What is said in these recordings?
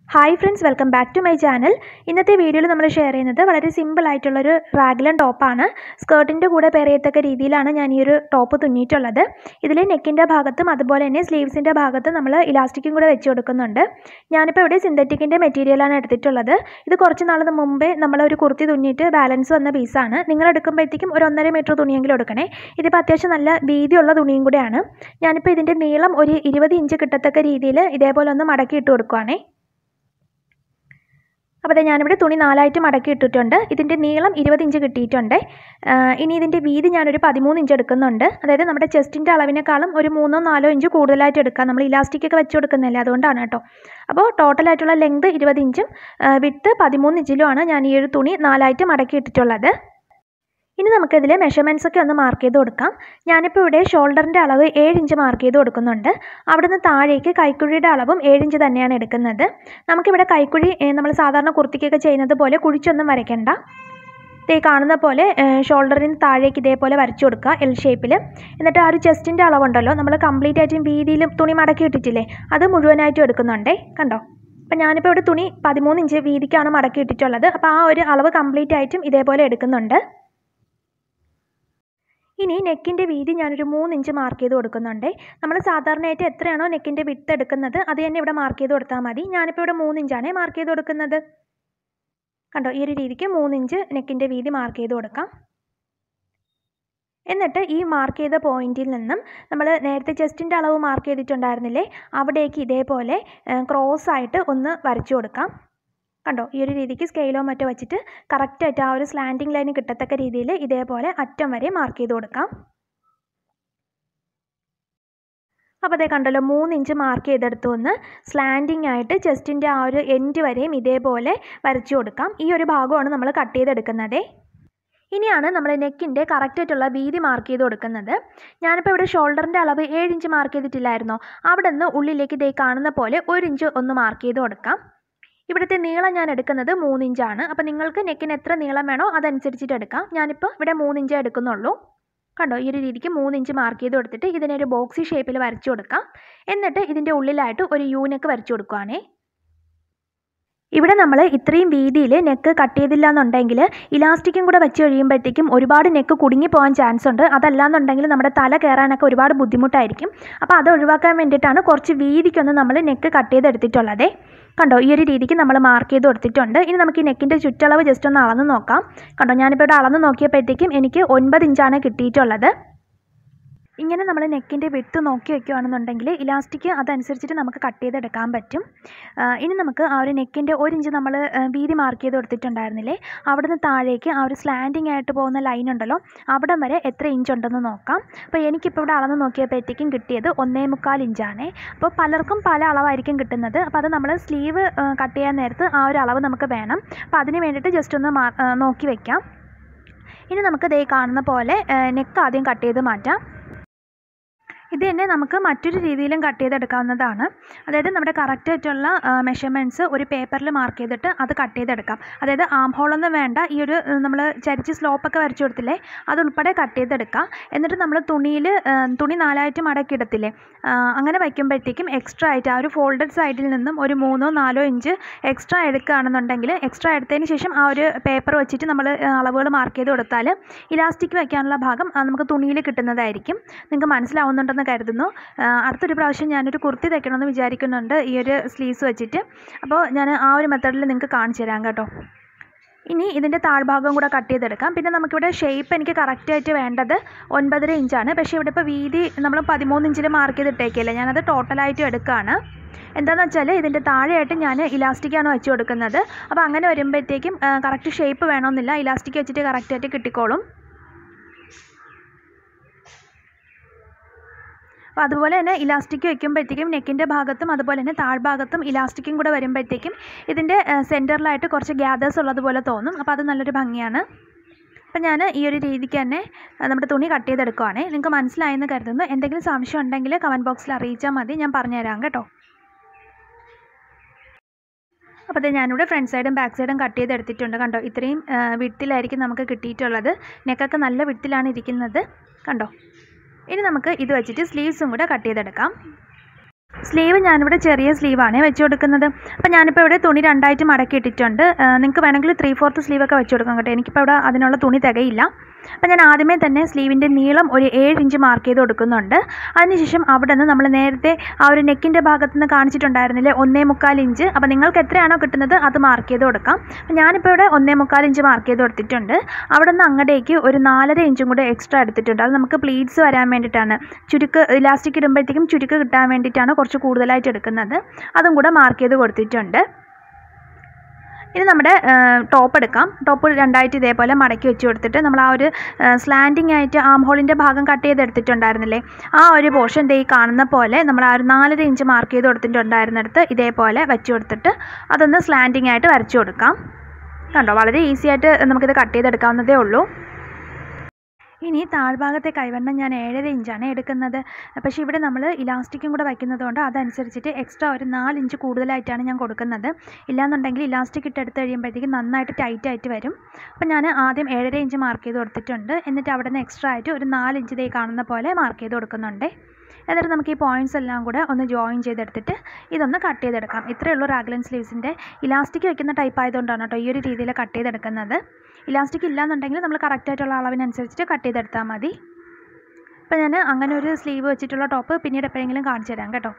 hi friends welcome back to my channel ഇന്നത്തെ വീഡിയോയിൽ നമ്മൾ ഷെയർ ചെയ്യുന്നത് വളരെ സിമ്പിൾ ആയിട്ടുള്ളൊരു റാഗ്ലൻ ടോപ്പാണ് സ്കേർട്ടിൻ്റെ കൂടെ പെയർ ചെയ്യത്തക്ക രീതിയിലാണ് ഞാൻ ഈ ഒരു ടോപ്പ് തുന്നിയിട്ടുള്ളത് ഇതിൽ നെക്കിൻ്റെ ഭാഗത്തും അതുപോലെ തന്നെ സ്ലീവ്സിൻ്റെ ഭാഗത്തും നമ്മൾ ഇലാസ്റ്റിക്കും കൂടെ വെച്ച് കൊടുക്കുന്നുണ്ട് ഞാനിപ്പോൾ ഇവിടെ സിന്തറ്റിക്കിൻ്റെ മെറ്റീരിയലാണ് എടുത്തിട്ടുള്ളത് ഇത് കുറച്ച് നാൾ മുമ്പേ നമ്മൾ ഒരു കുർത്തി തുന്നിയിട്ട് ബാലൻസ് വന്ന പീസാണ് നിങ്ങൾ എടുക്കുമ്പോഴത്തേക്കും ഒരു ഒന്നര മീറ്റർ തുണിയെങ്കിലും എടുക്കണേ ഇതിപ്പോൾ അത്യാവശ്യം നല്ല വീതിയുള്ള തുണിയും കൂടെയാണ് ഞാനിപ്പോൾ ഇതിൻ്റെ നീളം ഒരു ഇരുപത് ഇഞ്ച് കിട്ടത്തക്ക രീതിയിൽ ഇതേപോലെ ഒന്ന് മടക്കി ഇട്ട് കൊടുക്കുവാണേ അപ്പോൾ അതെ ഞാനിവിടെ തുണി നാലായിട്ട് മടക്കി ഇട്ടിട്ടുണ്ട് ഇതിൻ്റെ നീളം ഇരുപത് ഇഞ്ച് കിട്ടിയിട്ടുണ്ട് ഇനി ഇതിൻ്റെ വീതി ഞാനൊരു പതിമൂന്ന് ഇഞ്ച് എടുക്കുന്നുണ്ട് അതായത് നമ്മുടെ ചെസ്റ്റിൻ്റെ അളവിനേക്കാളും ഒരു മൂന്നോ നാലോ ഇഞ്ച് കൂടുതലായിട്ട് എടുക്കാം നമ്മൾ ഇലാസ്റ്റിക് ഒക്കെ വെച്ച് കൊടുക്കുന്നില്ല അതുകൊണ്ടാണ് കേട്ടോ അപ്പോൾ ടോട്ടലായിട്ടുള്ള ലെങ്ത് ഇരുപത് ഇഞ്ചും വിട്ട് പതിമൂന്ന് ഇഞ്ചിലുമാണ് ഞാൻ ഈ ഒരു തുണി നാലായിട്ട് മടക്കി ഇട്ടിട്ടുള്ളത് ഇനി നമുക്കിതിൽ മെഷർമെൻറ്റ്സ് ഒക്കെ ഒന്ന് മാർക്ക് ചെയ്ത് കൊടുക്കാം ഞാനിപ്പോൾ ഇവിടെ ഷോൾഡറിൻ്റെ അളവ് ഏഴ് ഇഞ്ച് മാർക്ക് ചെയ്ത് കൊടുക്കുന്നുണ്ട് അവിടുന്ന് താഴേക്ക് കൈക്കുഴിയുടെ അളവും ഏഴ് ഇഞ്ച് തന്നെയാണ് എടുക്കുന്നത് നമുക്കിവിടെ കൈക്കുഴി നമ്മൾ സാധാരണ കുർത്തിക്കൊക്കെ ചെയ്യുന്നത് പോലെ കുഴിച്ചൊന്നും വരയ്ക്കണ്ട ഈ കാണുന്ന പോലെ ഷോൾഡറിന് താഴേക്ക് ഇതേപോലെ വരച്ചു കൊടുക്കുക എൽ ഷേപ്പിൽ എന്നിട്ട് ആ ഒരു ചെസ്റ്റിൻ്റെ അളവുണ്ടല്ലോ നമ്മൾ കംപ്ലീറ്റ് ആയിട്ടും വീതിയിലും തുണി മടക്കി ഇട്ടിട്ടില്ലേ അത് മുഴുവനായിട്ടും എടുക്കുന്നുണ്ടേ കണ്ടോ അപ്പം ഞാനിപ്പോൾ ഇവിടെ തുണി പതിമൂന്ന് ഇഞ്ച് വീതിക്കാണ് മടക്കി ഇട്ടിട്ടുള്ളത് അപ്പോൾ ആ ഒരു അളവ് കംപ്ലീറ്റ് ആയിട്ടും ഇതേപോലെ എടുക്കുന്നുണ്ട് ഇനി നെക്കിൻ്റെ വീതി ഞാനൊരു മൂന്ന് ഇഞ്ച് മാർക്ക് ചെയ്ത് കൊടുക്കുന്നുണ്ട് നമ്മൾ സാധാരണയായിട്ട് എത്രയാണോ നെക്കിൻ്റെ വിട്ട് എടുക്കുന്നത് അത് തന്നെ ഇവിടെ മാർക്ക് ചെയ്ത് കൊടുത്താൽ മതി ഞാനിപ്പോൾ ഇവിടെ മൂന്ന് ഇഞ്ചാണ് മാർക്ക് ചെയ്ത് കൊടുക്കുന്നത് കണ്ടോ ഈ ഒരു രീതിക്ക് മൂന്ന് ഇഞ്ച് നെക്കിൻ്റെ വീതി മാർക്ക് ചെയ്ത് കൊടുക്കാം എന്നിട്ട് ഈ മാർക്ക് ചെയ്ത പോയിന്റിൽ നിന്നും നമ്മൾ നേരത്തെ ചെസ്റ്റിൻ്റെ അളവ് മാർക്ക് ചെയ്തിട്ടുണ്ടായിരുന്നില്ലേ അവിടേക്ക് ഇതേപോലെ ക്രോസ് ആയിട്ട് ഒന്ന് വരച്ചു കൊടുക്കാം കണ്ടോ ഈ ഒരു രീതിക്ക് സ്കെയിലോ മറ്റോ വെച്ചിട്ട് കറക്റ്റായിട്ട് ആ ഒരു സ്ലാൻഡിങ് ലൈൻ കിട്ടത്തക്ക രീതിയിൽ ഇതേപോലെ അറ്റം വരെ മാർക്ക് ചെയ്ത് കൊടുക്കാം അപ്പോൾ അതേ കണ്ടല്ലോ മൂന്ന് ഇഞ്ച് മാർക്ക് ചെയ്തെടുത്തു ഒന്ന് സ്ലാൻഡിങ് ആയിട്ട് ചെസ്റ്റിൻ്റെ ആ ഒരു എൻഡ് വരെയും ഇതേപോലെ വരച്ചു കൊടുക്കാം ഈ ഒരു ഭാഗമാണ് നമ്മൾ കട്ട് ചെയ്തെടുക്കുന്നത് ഇനിയാണ് നമ്മൾ നെക്കിൻ്റെ കറക്റ്റായിട്ടുള്ള വീതി മാർക്ക് ചെയ്ത് കൊടുക്കുന്നത് ഞാനിപ്പോൾ ഇവിടെ ഷോൾഡറിൻ്റെ അളവ് ഏഴ് ഇഞ്ച് മാർക്ക് ചെയ്തിട്ടില്ലായിരുന്നോ അവിടെ നിന്ന് ഉള്ളിലേക്ക് ഇതേ കാണുന്ന പോലെ ഒരു ഇഞ്ച് ഒന്ന് മാർക്ക് ചെയ്ത് കൊടുക്കാം ഇവിടുത്തെ നീളം ഞാൻ എടുക്കുന്നത് മൂന്ന് ഇഞ്ചാണ് അപ്പോൾ നിങ്ങൾക്ക് നെക്കിന് എത്ര നീളം വേണോ അതനുസരിച്ചിട്ട് എടുക്കാം ഞാനിപ്പോൾ ഇവിടെ മൂന്ന് ഇഞ്ചേ എടുക്കുന്നുള്ളൂ കണ്ടോ ഈ ഒരു രീതിക്ക് മൂന്ന് ഇഞ്ച് മാർക്ക് ചെയ്ത് കൊടുത്തിട്ട് ഇതിനൊരു ബോക്സി ഷേപ്പിൽ വരച്ചു കൊടുക്കാം എന്നിട്ട് ഇതിൻ്റെ ഉള്ളിലായിട്ട് ഒരു യൂനെക്ക് വരച്ചു കൊടുക്കുവാണേ ഇവിടെ നമ്മൾ ഇത്രയും വീതിയിൽ നെക്ക് കട്ട് ചെയ്തില്ല എന്നുണ്ടെങ്കിൽ ഇലാസ്റ്റിക്കും കൂടെ വെച്ച് കഴിയുമ്പോഴത്തേക്കും ഒരുപാട് നെക്ക് കുടുങ്ങി പോകാൻ ചാൻസ് ഉണ്ട് അതല്ലാന്നുണ്ടെങ്കിൽ നമ്മുടെ തല കയറാനൊക്കെ ഒരുപാട് ബുദ്ധിമുട്ടായിരിക്കും അപ്പോൾ അത് ഒഴിവാക്കാൻ വേണ്ടിയിട്ടാണ് കുറച്ച് വീതിക്കൊന്ന് നമ്മൾ നെക്ക് കട്ട് ചെയ്തെടുത്തിട്ടുള്ളത് കണ്ടോ ഈ ഒരു രീതിക്ക് നമ്മൾ മാർക്ക് ചെയ്ത് കൊടുത്തിട്ടുണ്ട് ഇനി നമുക്ക് ഈ നെക്കിൻ്റെ ചുറ്റളവ് ജസ്റ്റ് ഒന്ന് അളന്ന് നോക്കാം കണ്ടോ ഞാനിപ്പോൾ ഇവിടെ അളന്ന് നോക്കിയപ്പോഴത്തേക്കും എനിക്ക് ഒൻപത് ഇഞ്ചാണ് കിട്ടിയിട്ടുള്ളത് ഇങ്ങനെ നമ്മൾ നെക്കിൻ്റെ വിട്ട് നോക്കി വെക്കുകയാണെന്നുണ്ടെങ്കിൽ ഇലാസ്റ്റിക് അതനുസരിച്ചിട്ട് നമുക്ക് കട്ട് ചെയ്തെടുക്കാൻ പറ്റും ഇനി നമുക്ക് ആ ഒരു നെക്കിൻ്റെ ഒരു ഇഞ്ച് നമ്മൾ വീതി മാർക്ക് ചെയ്ത് കൊടുത്തിട്ടുണ്ടായിരുന്നില്ലേ അവിടുന്ന് താഴേക്ക് ആ ഒരു സ്ലാൻഡിങ് ആയിട്ട് പോകുന്ന ലൈൻ ഉണ്ടല്ലോ അവിടം വരെ എത്ര ഇഞ്ച് ഉണ്ടെന്ന് നോക്കാം അപ്പോൾ എനിക്കിപ്പോൾ ഇവിടെ അളന്ന് നോക്കിയപ്പോഴത്തേക്കും കിട്ടിയത് ഒന്നേ മുക്കാൽ ഇഞ്ചാണ് അപ്പോൾ പലർക്കും പല അളവായിരിക്കും കിട്ടുന്നത് അപ്പോൾ അത് നമ്മൾ സ്ലീവ് കട്ട് ചെയ്യാൻ നേരത്ത് ആ ഒരു അളവ് നമുക്ക് വേണം അപ്പോൾ അതിന് വേണ്ടിയിട്ട് ജസ്റ്റ് ഒന്ന് നോക്കി വെക്കാം ഇനി നമുക്ക് ദേ കാണുന്ന പോലെ നെക്ക് ആദ്യം കട്ട് ചെയ്ത് മാറ്റാം ഇത് തന്നെ നമുക്ക് മറ്റൊരു രീതിയിലും കട്ട് ചെയ്തെടുക്കാവുന്നതാണ് അതായത് നമ്മുടെ കറക്റ്റ് ആയിട്ടുള്ള മെഷർമെൻറ്റ്സ് ഒരു പേപ്പറിൽ മാർക്ക് ചെയ്തിട്ട് അത് കട്ട് ചെയ്തെടുക്കാം അതായത് ആം ഹോളൊന്നും വേണ്ട ഈ ഒരു നമ്മൾ ചരിച്ച് സ്ലോപ്പൊക്കെ വരച്ചു കൊടുത്തില്ലേ അതുൾപ്പെടെ കട്ട് ചെയ്തെടുക്കാം എന്നിട്ട് നമ്മൾ തുണിയിൽ തുണി നാലായിട്ട് മടക്കിയിടത്തില്ലേ അങ്ങനെ വയ്ക്കുമ്പോഴത്തേക്കും എക്സ്ട്രാ ആയിട്ട് ആ ഒരു ഫോൾഡഡ് സൈഡിൽ നിന്നും ഒരു മൂന്നോ നാലോ ഇഞ്ച് എക്സ്ട്രാ എടുക്കുകയാണെന്നുണ്ടെങ്കിൽ എക്സ്ട്രാ എടുത്തതിന് ശേഷം ആ ഒരു പേപ്പർ വെച്ചിട്ട് നമ്മൾ അളവുകൾ മാർക്ക് ചെയ്ത് കൊടുത്താൽ ഇലാസ്റ്റിക് വയ്ക്കാനുള്ള ഭാഗം നമുക്ക് തുണിയിൽ കിട്ടുന്നതായിരിക്കും നിങ്ങൾക്ക് മനസ്സിലാവുന്നുണ്ടെന്ന് ഉണ്ടെന്ന് കരുതുന്നു അടുത്തൊരു പ്രാവശ്യം ഞാനൊരു കുർത്തി തയ്ക്കണമെന്ന് വിചാരിക്കുന്നുണ്ട് ഈ ഒരു സ്ലീവ്സ് വെച്ചിട്ട് അപ്പോൾ ഞാൻ ആ ഒരു മെത്തേഡിൽ നിങ്ങൾക്ക് കാണിച്ചു തരാം കേട്ടോ ഇനി ഇതിൻ്റെ താഴ്ഭാഗം കൂടെ കട്ട് ചെയ്തെടുക്കാം പിന്നെ നമുക്കിവിടെ ഷേപ്പ് എനിക്ക് കറക്റ്റായിട്ട് വേണ്ടത് ഒൻപതര ഇഞ്ചാണ് പക്ഷേ ഇവിടെ ഇപ്പോൾ വീതി നമ്മൾ പതിമൂന്ന് ഇഞ്ചിൽ മാർക്ക് ചെയ്തിട്ടേക്കില്ല ഞാനത് ടോട്ടലായിട്ട് എടുക്കുകയാണ് എന്താണെന്ന് വെച്ചാൽ ഇതിൻ്റെ താഴെയായിട്ട് ഞാൻ ഇലാസ്റ്റിക്കാണ് വെച്ച് കൊടുക്കുന്നത് അപ്പോൾ അങ്ങനെ വരുമ്പോഴത്തേക്കും കറക്റ്റ് ഷേപ്പ് വേണമെന്നില്ല ഇലാസ്റ്റിക് വെച്ചിട്ട് കറക്റ്റായിട്ട് കിട്ടിക്കോളും അപ്പോൾ അതുപോലെ തന്നെ ഇലാസ്റ്റിക് വെക്കുമ്പോഴത്തേക്കും നെക്കിൻ്റെ ഭാഗത്തും അതുപോലെ തന്നെ താഴ്ഭാഗത്തും ഇലാസ്റ്റിക്കും കൂടെ വരുമ്പോഴത്തേക്കും ഇതിൻ്റെ സെൻറ്ററിലായിട്ട് കുറച്ച് ഗ്യാദേഴ്സ് ഉള്ളതുപോലെ തോന്നും അപ്പോൾ അത് നല്ലൊരു ഭംഗിയാണ് അപ്പം ഞാൻ ഈ ഒരു രീതിക്ക് തന്നെ നമ്മുടെ തുണി കട്ട് ചെയ്തെടുക്കുവാണേ നിങ്ങൾക്ക് മനസ്സിലായെന്ന് കരുതുന്നു എന്തെങ്കിലും സംശയം ഉണ്ടെങ്കിൽ കമൻറ്റ് ബോക്സിൽ അറിയിച്ചാൽ മതി ഞാൻ പറഞ്ഞുതരാം കേട്ടോ അപ്പോൾ അത് ഞാനിവിടെ ഫ്രണ്ട് സൈഡും ബാക്ക് സൈഡും കട്ട് ചെയ്തെടുത്തിട്ടുണ്ട് കണ്ടോ ഇത്രയും വിട്ടിലായിരിക്കും നമുക്ക് കിട്ടിയിട്ടുള്ളത് നെക്കൊക്കെ നല്ല വിട്ടിലാണ് ഇരിക്കുന്നത് കണ്ടോ ഇനി നമുക്ക് ഇത് വെച്ചിട്ട് സ്ലീവ്സും കൂടെ കട്ട് ചെയ്തെടുക്കാം സ്ലീവ് ഞാനിവിടെ ചെറിയ സ്ലീവാണ് വെച്ച് കൊടുക്കുന്നത് അപ്പോൾ ഞാനിപ്പോൾ ഇവിടെ തുണി രണ്ടായിട്ട് മടക്കി ഇട്ടിട്ടുണ്ട് നിങ്ങൾക്ക് വേണമെങ്കിൽ ത്രീ ഫോർത്ത് സ്ലീവൊക്കെ വെച്ച് കൊടുക്കാം കേട്ടോ എനിക്കിപ്പോൾ ഇവിടെ അതിനുള്ള തുണി തികയില്ല അപ്പോൾ ഞാൻ ആദ്യമേ തന്നെ സ്ലീവിൻ്റെ നീളം ഒരു ഏഴ് ഇഞ്ച് മാർക്ക് ചെയ്ത് കൊടുക്കുന്നുണ്ട് അതിനുശേഷം അവിടെ നിന്ന് നമ്മൾ നേരത്തെ ആ ഒരു നെക്കിൻ്റെ ഭാഗത്ത് നിന്ന് കാണിച്ചിട്ടുണ്ടായിരുന്നില്ലേ ഒന്നേ മുക്കാൽ ഇഞ്ച് അപ്പോൾ നിങ്ങൾക്ക് എത്രയാണോ കിട്ടുന്നത് അത് മാർക്ക് ചെയ്ത് കൊടുക്കാം അപ്പോൾ ഞാനിപ്പോൾ ഇവിടെ ഒന്നേ മുക്കാൽ ഇഞ്ച് മാർക്ക് ചെയ്ത് കൊടുത്തിട്ടുണ്ട് അവിടെ നിന്ന് അങ്ങടേക്ക് ഒരു നാലര ഇഞ്ചും കൂടെ എക്സ്ട്രാ എടുത്തിട്ടുണ്ട് അത് നമുക്ക് പ്ലീറ്റ്സ് വരാൻ വേണ്ടിയിട്ടാണ് ചുരുക്ക് ഇലാസ്റ്റിക് ഇടുമ്പോഴത്തേക്കും ചുരുക്ക് കിട്ടാൻ വേണ്ടിയിട്ടാണ് കുറച്ച് കൂടുതലായിട്ട് എടുക്കുന്നത് അതും കൂടെ മാർക്ക് ചെയ്ത് കൊടുത്തിട്ടുണ്ട് ഇനി നമ്മുടെ ടോപ്പ് എടുക്കാം ടോപ്പ് രണ്ടായിട്ട് ഇതേപോലെ മടക്കി വെച്ച് കൊടുത്തിട്ട് നമ്മൾ ആ ഒരു സ്ലാൻഡിങ് ആയിട്ട് ആം ഹോളിൻ്റെ ഭാഗം കട്ട് ചെയ്തെടുത്തിട്ടുണ്ടായിരുന്നില്ലേ ആ ഒരു പോർഷൻ ദേ ഈ കാണുന്ന പോലെ നമ്മൾ ആ ഒരു നാലര ഇഞ്ച് മാർക്ക് ചെയ്ത് കൊടുത്തിട്ടുണ്ടായിരുന്നിടത്ത് ഇതേപോലെ വെച്ച് കൊടുത്തിട്ട് അതൊന്ന് സ്ലാൻഡിങ് ആയിട്ട് വരച്ചു കൊടുക്കാം കണ്ടോ വളരെ ഈസി ആയിട്ട് നമുക്കിത് കട്ട് ചെയ്തെടുക്കാവുന്നതേ ഉള്ളൂ ഇനി താഴ്ഭാഗത്തെ കൈവണ്ണം ഞാൻ ഏഴര ഇഞ്ചാണ് എടുക്കുന്നത് പക്ഷേ ഇവിടെ നമ്മൾ ഇലാസ്റ്റിക്കും കൂടെ വയ്ക്കുന്നതുകൊണ്ട് അതനുസരിച്ചിട്ട് എക്സ്ട്രാ ഒരു നാല് ഇഞ്ച് കൂടുതലായിട്ടാണ് ഞാൻ കൊടുക്കുന്നത് ഇല്ലാന്നുണ്ടെങ്കിൽ ഇലാസ്റ്റിക് ഇട്ട് എടുത്ത് കഴിയുമ്പോഴത്തേക്കും നന്നായിട്ട് ടൈറ്റ് ആയിട്ട് വരും അപ്പോൾ ഞാൻ ആദ്യം ഏഴര ഇഞ്ച് മാർക്ക് ചെയ്ത് കൊടുത്തിട്ടുണ്ട് എന്നിട്ട് അവിടെ നിന്ന് എക്സ്ട്രാ ആയിട്ട് ഒരു നാല് ഇഞ്ച് ഇതേ കാണുന്ന പോലെ മാർക്ക് ചെയ്ത് കൊടുക്കുന്നുണ്ട് എന്നിട്ട് നമുക്ക് ഈ പോയിൻറ്റ്സ് എല്ലാം കൂടെ ഒന്ന് ജോയിൻ ചെയ്തെടുത്തിട്ട് ഇതൊന്ന് കട്ട് ചെയ്തെടുക്കാം ഇത്രയേ ഉള്ളൂ റാഗ്ലൻ സ്ലീവ്സിൻ്റെ ഇലാസ്റ്റിക് വെക്കുന്ന ടൈപ്പ് ആയതുകൊണ്ടാണ് കേട്ടോ ഈ ഒരു രീതിയിൽ കട്ട് ചെയ്തെടുക്കുന്നത് ഇലാസ്റ്റിക് ഇല്ലാന്നുണ്ടെങ്കിൽ നമ്മൾ കറക്റ്റായിട്ടുള്ള അളവിനനുസരിച്ചിട്ട് കട്ട് ചെയ്തെടുത്താൽ മതി അപ്പോൾ ഞാൻ അങ്ങനെ ഒരു സ്ലീവ് വെച്ചിട്ടുള്ള ടോപ്പ് പിന്നീട് എപ്പോഴെങ്കിലും കാണിച്ചു തരാം കേട്ടോ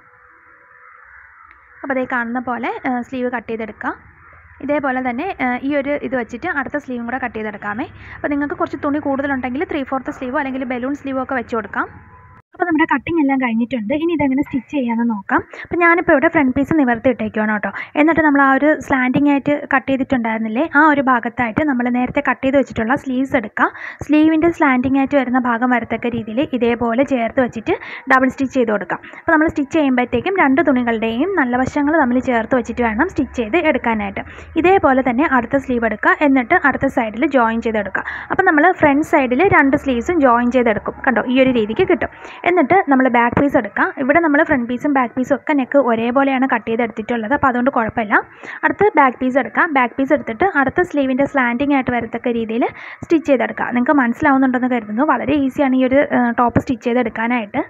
അപ്പോൾ അതേ കാണുന്ന പോലെ സ്ലീവ് കട്ട് ചെയ്തെടുക്കാം ഇതേപോലെ തന്നെ ഈ ഒരു ഇത് വെച്ചിട്ട് അടുത്ത സ്ലീവും കൂടെ കട്ട് ചെയ്തെടുക്കാമേ അപ്പോൾ നിങ്ങൾക്ക് കുറച്ച് തുണി കൂടുതലുണ്ടെങ്കിൽ ത്രീ ഫോർത്ത് സ്ലീവോ അല്ലെങ്കിൽ ബലൂൺ സ്ലീവോ ഒക്കെ വെച്ച് കൊടുക്കാം അപ്പോൾ നമ്മുടെ കട്ടിംഗ് എല്ലാം കഴിഞ്ഞിട്ടുണ്ട് ഇനി ഇതെങ്ങനെ സ്റ്റിച്ച് ചെയ്യാമെന്ന് നോക്കാം അപ്പോൾ ഞാനിപ്പോൾ ഇവിടെ ഫ്രണ്ട് പീസ് നിവർത്തി ഇട്ടേക്കുവാണ് കേട്ടോ എന്നിട്ട് നമ്മൾ ആ ഒരു സ്ലാൻഡിങ് ആയിട്ട് കട്ട് ചെയ്തിട്ടുണ്ടായിരുന്നില്ലേ ആ ഒരു ഭാഗത്തായിട്ട് നമ്മൾ നേരത്തെ കട്ട് ചെയ്ത് വെച്ചിട്ടുള്ള സ്ലീവ്സ് എടുക്കുക സ്ലീവിൻ്റെ സ്ലാൻഡിങ് ആയിട്ട് വരുന്ന ഭാഗം വരത്തക്ക രീതിയിൽ ഇതേപോലെ ചേർത്ത് വെച്ചിട്ട് ഡബിൾ സ്റ്റിച്ച് ചെയ്ത് കൊടുക്കാം അപ്പോൾ നമ്മൾ സ്റ്റിച്ച് ചെയ്യുമ്പോഴത്തേക്കും രണ്ട് തുണികളുടെയും നല്ല വശങ്ങൾ തമ്മിൽ ചേർത്ത് വെച്ചിട്ട് വേണം സ്റ്റിച്ച് ചെയ്ത് എടുക്കാനായിട്ട് ഇതേപോലെ തന്നെ അടുത്ത സ്ലീവ് എടുക്കുക എന്നിട്ട് അടുത്ത സൈഡിൽ ജോയിൻ ചെയ്തെടുക്കുക അപ്പോൾ നമ്മൾ ഫ്രണ്ട് സൈഡിൽ രണ്ട് സ്ലീവ്സും ജോയിൻ ചെയ്തെടുക്കും കണ്ടോ ഈ ഒരു രീതിക്ക് കിട്ടും എന്നിട്ട് നമ്മൾ ബാക്ക് പീസ് എടുക്കാം ഇവിടെ നമ്മൾ ഫ്രണ്ട് പീസും ബാക്ക് പീസും ഒക്കെ നെക്ക് ഒരേപോലെയാണ് കട്ട് ചെയ്തെടുത്തിട്ടുള്ളത് അപ്പോൾ അതുകൊണ്ട് കുഴപ്പമില്ല അടുത്ത് ബാക്ക് പീസ് എടുക്കാം ബാക്ക് പീസ് എടുത്തിട്ട് അടുത്ത സ്ലീവിൻ്റെ സ്ലാൻഡിങ് ആയിട്ട് വരത്തക്ക രീതിയിൽ സ്റ്റിച്ച് ചെയ്തെടുക്കാം നിങ്ങൾക്ക് മനസ്സിലാവുന്നുണ്ടെന്ന് കരുതുന്നു വളരെ ഈസിയാണ് ഈ ഒരു ടോപ്പ് സ്റ്റിച്ച് ചെയ്തെടുക്കാനായിട്ട്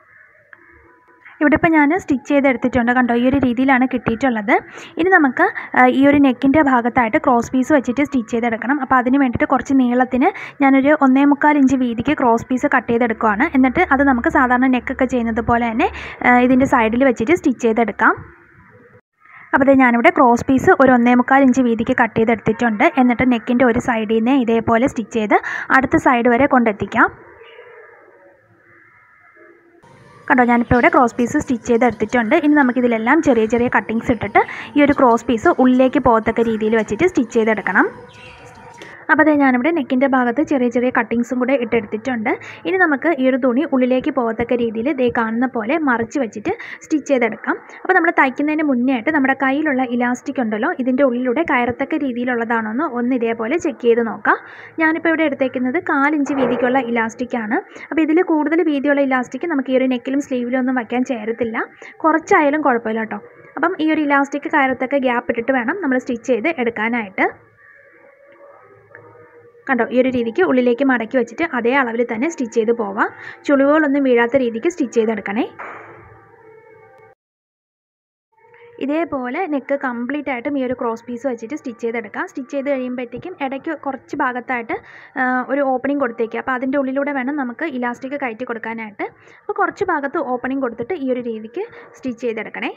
ഇവിടെ ഇപ്പോൾ ഞാൻ സ്റ്റിച്ച് ചെയ്തെടുത്തിട്ടുണ്ട് കണ്ടോ ഈ ഒരു രീതിയിലാണ് കിട്ടിയിട്ടുള്ളത് ഇനി നമുക്ക് ഈ ഒരു നെക്കിൻ്റെ ഭാഗത്തായിട്ട് ക്രോസ് പീസ് വെച്ചിട്ട് സ്റ്റിച്ച് ചെയ്തെടുക്കണം അപ്പോൾ അതിന് വേണ്ടിയിട്ട് കുറച്ച് നീളത്തിന് ഞാനൊരു ഒന്നേ മുക്കാൽ ഇഞ്ച് വീതിക്ക് ക്രോസ് പീസ് കട്ട് ചെയ്തെടുക്കുകയാണ് എന്നിട്ട് അത് നമുക്ക് സാധാരണ നെക്കൊക്കെ ചെയ്യുന്നത് പോലെ തന്നെ ഇതിൻ്റെ സൈഡിൽ വെച്ചിട്ട് സ്റ്റിച്ച് ചെയ്തെടുക്കാം അപ്പോൾ ഇത് ഞാനിവിടെ ക്രോസ് പീസ് ഒരു ഒന്നേ മുക്കാൽ ഇഞ്ച് വീതിക്ക് കട്ട് ചെയ്തെടുത്തിട്ടുണ്ട് എന്നിട്ട് നെക്കിൻ്റെ ഒരു സൈഡിൽ നിന്ന് ഇതേപോലെ സ്റ്റിച്ച് ചെയ്ത് അടുത്ത സൈഡ് വരെ കൊണ്ടെത്തിക്കാം കണ്ടോ ഞാനിപ്പോൾ ഇവിടെ ക്രോസ് പീസ് സ്റ്റിച്ച് ചെയ്ത് എടുത്തിട്ടുണ്ട് ഇനി നമുക്കിതിലെല്ലാം ചെറിയ ചെറിയ കട്ടിങ്സ് ഇട്ടിട്ട് ഈ ഒരു ക്രോസ് പീസ് ഉള്ളിലേക്ക് പോകത്തക്ക രീതിയിൽ വെച്ചിട്ട് സ്റ്റിച്ച് ചെയ്തെടുക്കണം അപ്പോൾ അതെ ഞാനിവിടെ നെക്കിൻ്റെ ഭാഗത്ത് ചെറിയ ചെറിയ കട്ടിങ്സും കൂടെ ഇട്ടെടുത്തിട്ടുണ്ട് ഇനി നമുക്ക് ഈ ഒരു തുണി ഉള്ളിലേക്ക് പോകത്തക്ക രീതിയിൽ ദേ കാണുന്ന പോലെ മറിച്ച് വെച്ചിട്ട് സ്റ്റിച്ച് ചെയ്തെടുക്കാം അപ്പോൾ നമ്മൾ തയ്ക്കുന്നതിന് മുന്നേ ആയിട്ട് നമ്മുടെ കയ്യിലുള്ള ഇലാസ്റ്റിക് ഉണ്ടല്ലോ ഇതിൻ്റെ ഉള്ളിലൂടെ കയറത്തക്ക രീതിയിലുള്ളതാണോ എന്ന് ഒന്ന് ഇതേപോലെ ചെക്ക് ചെയ്ത് നോക്കാം ഞാനിപ്പോൾ ഇവിടെ എടുത്തേക്കുന്നത് കാലിഞ്ച് വീതിക്കുള്ള ഇലാസ്റ്റിക് ആണ് അപ്പോൾ ഇതിൽ കൂടുതൽ വീതിയുള്ള ഇലാസ്റ്റിക് നമുക്ക് ഈ ഒരു നെക്കിലും സ്ലീവിലും ഒന്നും വയ്ക്കാൻ ചേരത്തില്ല കുറച്ചായാലും കുഴപ്പമില്ല കേട്ടോ അപ്പം ഈ ഒരു ഇലാസ്റ്റിക് കയറത്തൊക്കെ ഗ്യാപ്പ് ഇട്ടിട്ട് വേണം നമ്മൾ സ്റ്റിച്ച് ചെയ്ത് എടുക്കാനായിട്ട് കണ്ടോ ഈ ഒരു രീതിക്ക് ഉള്ളിലേക്ക് മടക്കി വെച്ചിട്ട് അതേ അളവിൽ തന്നെ സ്റ്റിച്ച് ചെയ്ത് പോവാം ചുളിവുകളൊന്നും വീഴാത്ത രീതിക്ക് സ്റ്റിച്ച് ചെയ്തെടുക്കണേ ഇതേപോലെ നെക്ക് കംപ്ലീറ്റ് ആയിട്ടും ഈ ഒരു ക്രോസ് പീസ് വെച്ചിട്ട് സ്റ്റിച്ച് ചെയ്തെടുക്കാം സ്റ്റിച്ച് ചെയ്ത് കഴിയുമ്പോഴത്തേക്കും ഇടയ്ക്ക് കുറച്ച് ഭാഗത്തായിട്ട് ഒരു ഓപ്പണിംഗ് കൊടുത്തേക്കുക അപ്പോൾ അതിൻ്റെ ഉള്ളിലൂടെ വേണം നമുക്ക് ഇലാസ്റ്റിക് കയറ്റി കൊടുക്കാനായിട്ട് അപ്പോൾ കുറച്ച് ഭാഗത്ത് ഓപ്പണിംഗ് കൊടുത്തിട്ട് ഈ ഒരു രീതിക്ക് സ്റ്റിച്ച് ചെയ്തെടുക്കണേ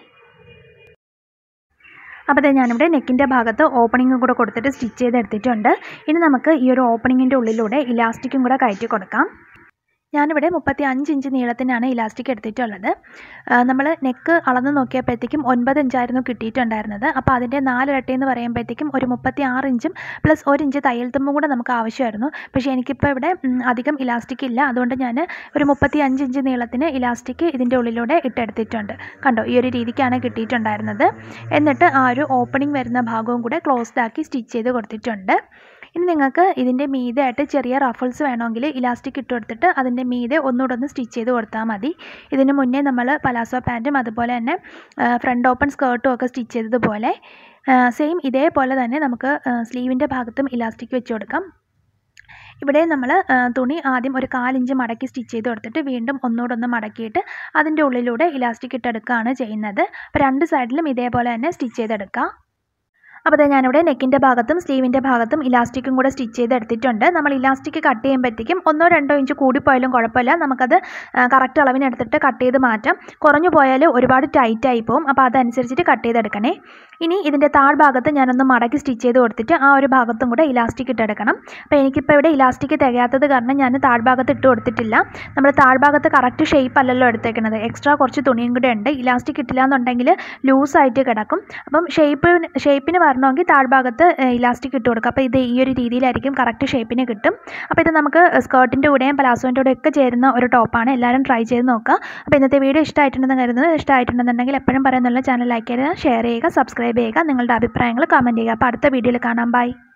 അപ്പോൾ അതെ ഞാനിവിടെ നെക്കിൻ്റെ ഭാഗത്ത് ഓപ്പണിങ്ങും കൂടെ കൊടുത്തിട്ട് സ്റ്റിച്ച് ചെയ്തെടുത്തിട്ടുണ്ട് ഇനി നമുക്ക് ഈ ഒരു ഓപ്പണിങ്ങിൻ്റെ ഉള്ളിലൂടെ ഇലാസ്റ്റിക്കും കൂടെ കയറ്റി കൊടുക്കാം ഞാനിവിടെ മുപ്പത്തി അഞ്ച് ഇഞ്ച് നീളത്തിനാണ് ഇലാസ്റ്റിക് എടുത്തിട്ടുള്ളത് നമ്മൾ നെക്ക് അളന്ന് നോക്കിയപ്പോഴത്തേക്കും ഒൻപത് ഇഞ്ചായിരുന്നു കിട്ടിയിട്ടുണ്ടായിരുന്നത് അപ്പോൾ അതിൻ്റെ നാലിരട്ടി എന്ന് പറയുമ്പോഴത്തേക്കും ഒരു മുപ്പത്തി ആറ് ഇഞ്ചും പ്ലസ് ഒരു ഇഞ്ച് തയ്യൽ തുമ്പും കൂടെ നമുക്ക് ആവശ്യമായിരുന്നു പക്ഷേ എനിക്കിപ്പോൾ ഇവിടെ അധികം ഇലാസ്റ്റിക് ഇല്ല അതുകൊണ്ട് ഞാൻ ഒരു മുപ്പത്തി അഞ്ച് ഇഞ്ച് നീളത്തിന് ഇലാസ്റ്റിക് ഇതിൻ്റെ ഉള്ളിലൂടെ ഇട്ടെടുത്തിട്ടുണ്ട് കണ്ടോ ഈ ഒരു രീതിക്കാണ് കിട്ടിയിട്ടുണ്ടായിരുന്നത് എന്നിട്ട് ആ ഒരു ഓപ്പണിംഗ് വരുന്ന ഭാഗവും കൂടെ ക്ലോസ്ഡ് ആക്കി സ്റ്റിച്ച് ചെയ്ത് കൊടുത്തിട്ടുണ്ട് ഇനി നിങ്ങൾക്ക് ഇതിൻ്റെ മീതെ ആയിട്ട് ചെറിയ റഫിൾസ് വേണമെങ്കിൽ ഇലാസ്റ്റിക് ഇട്ട് കൊടുത്തിട്ട് അതിൻ്റെ മീതെ ഒന്നുകൂടെ ഒന്ന് സ്റ്റിച്ച് ചെയ്ത് കൊടുത്താൽ മതി ഇതിന് മുന്നേ നമ്മൾ പലാസോ പാൻറ്റും അതുപോലെ തന്നെ ഫ്രണ്ട് ഓപ്പൺ സ്കേർട്ടും ഒക്കെ സ്റ്റിച്ച് ചെയ്തതുപോലെ സെയിം ഇതേപോലെ തന്നെ നമുക്ക് സ്ലീവിൻ്റെ ഭാഗത്തും ഇലാസ്റ്റിക് വെച്ച് കൊടുക്കാം ഇവിടെ നമ്മൾ തുണി ആദ്യം ഒരു കാലിഞ്ച് മടക്കി സ്റ്റിച്ച് ചെയ്ത് കൊടുത്തിട്ട് വീണ്ടും ഒന്നുകൂടെ ഒന്ന് മടക്കിയിട്ട് അതിൻ്റെ ഉള്ളിലൂടെ ഇലാസ്റ്റിക് ഇട്ടെടുക്കുകയാണ് ചെയ്യുന്നത് അപ്പോൾ രണ്ട് സൈഡിലും ഇതേപോലെ തന്നെ സ്റ്റിച്ച് ചെയ്തെടുക്കുക അപ്പോൾ അതെ ഞാനിവിടെ നെക്കിൻ്റെ ഭാഗത്തും സ്ലീവിൻ്റെ ഭാഗത്തും ഇലാസ്റ്റിക്കും കൂടെ സ്റ്റിച്ച് ചെയ്ത് എടുത്തിട്ടുണ്ട് നമ്മൾ ഇലാസ്റ്റിക് കട്ട് ചെയ്യുമ്പോഴത്തേക്കും ഒന്നോ രണ്ടോ ഇഞ്ച് കൂടിപ്പോയാലും കുഴപ്പമില്ല നമുക്കത് കറക്റ്റ് അളവിനെടുത്തിട്ട് കട്ട് ചെയ്ത് മാറ്റാം കുറഞ്ഞു പോയാൽ ഒരുപാട് ടൈറ്റ് ആയി പോകും അപ്പോൾ അതനുസരിച്ചിട്ട് കട്ട് ചെയ്തെടുക്കണേ ഇനി ഇതിൻ്റെ താഴ്ഭാഗത്ത് ഞാനൊന്ന് മടക്കി സ്റ്റിച്ച് ചെയ്ത് കൊടുത്തിട്ട് ആ ഒരു ഭാഗത്തും കൂടെ ഇലാസ്റ്റിക് ഇട്ടെടുക്കണം അപ്പോൾ എനിക്കിപ്പോൾ ഇവിടെ ഇലാസ്റ്റിക് തികയാത്തത് കാരണം ഞാൻ താഴ്ഭാഗത്ത് ഇട്ട് കൊടുത്തിട്ടില്ല നമ്മൾ താഴ്ഭാഗത്ത് കറക്റ്റ് ഷേപ്പ് അല്ലല്ലോ എടുത്തേക്കുന്നത് എക്സ്ട്രാ കുറച്ച് തുണിയും കൂടെ ഉണ്ട് ഇലാസ്റ്റിക് ഇട്ടില്ല എന്നുണ്ടെങ്കിൽ ലൂസായിട്ട് കിടക്കും അപ്പം ഷേപ്പ് ഷേപ്പിന് വരണമെങ്കിൽ താഴ്ഭാഗത്ത് ഇലാസ്റ്റിക് ഇട്ട് കൊടുക്കുക അപ്പോൾ ഇത് ഈ ഒരു രീതിയിലായിരിക്കും കറക്റ്റ് ഷേപ്പിന് കിട്ടും അപ്പോൾ ഇത് നമുക്ക് സ്കേർട്ടിൻ്റെ കൂടെയും പലാസോൻ്റെ കൂടെ ഒക്കെ ചേരുന്ന ഒരു ടോപ്പാണ് എല്ലാവരും ട്രൈ ചെയ്ത് നോക്കുക അപ്പോൾ ഇന്നത്തെ വീഡിയോ ഇഷ്ടമായിട്ടുണ്ടെന്ന് കരുതുന്നത് ഇഷ്ടമായിട്ടുണ്ടെന്നുണ്ടെങ്കിൽ എപ്പോഴും പറയുന്നുള്ള ചാനൽ ലൈക്ക് ചെയ്യുക ഷെയർ ചെയ്യുക സബ്സ്ക്രൈബ് ചെയ്യുക നിങ്ങളുടെ അഭിപ്രായങ്ങൾ കമൻറ്റ് ചെയ്യുക അപ്പോൾ അടുത്ത വീഡിയോയിൽ കാണാം ബൈ